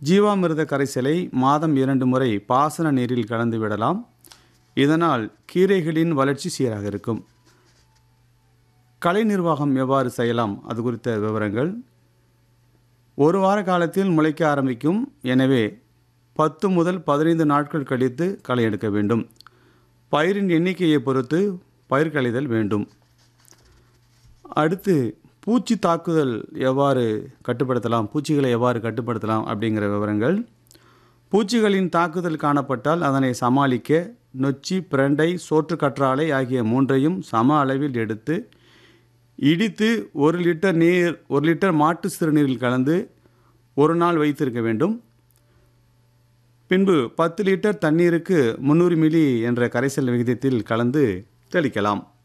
ஜீவாமிர்த கரைசலை மாதம் இரண்டு முறை பாசன நீரில் கலந்து விடலாம் இதனால் கீரைகளின் வளர்ச்சி சீராக இருக்கும் கலை நிர்வாகம் எவ்வாறு செய்யலாம் அது குறித்த விவரங்கள் ஒரு வார காலத்தில் முளைக்க ஆரம்பிக்கும் எனவே பத்து முதல் பதினைந்து நாட்கள் கழித்து களை எடுக்க வேண்டும் பயிரின் எண்ணிக்கையை பொறுத்து பயிர் களைதல் வேண்டும் அடுத்து பூச்சி தாக்குதல் எவ்வாறு கட்டுப்படுத்தலாம் பூச்சிகளை எவ்வாறு கட்டுப்படுத்தலாம் அப்படிங்கிற விவரங்கள் பூச்சிகளின் தாக்குதல் காணப்பட்டால் அதனை சமாளிக்க நொச்சி பிரண்டை சோற்றுக்கற்றாழை ஆகிய மூன்றையும் சம அளவில் எடுத்து இடித்து ஒரு லிட்டர் நீர் ஒரு லிட்டர் மாட்டு சிறுநீரில் கலந்து ஒரு நாள் வைத்திருக்க வேண்டும் பின்பு பத்து லிட்டர் தண்ணீருக்கு முந்நூறு மில்லி என்ற கரைசல் விகிதத்தில் கலந்து தெளிக்கலாம்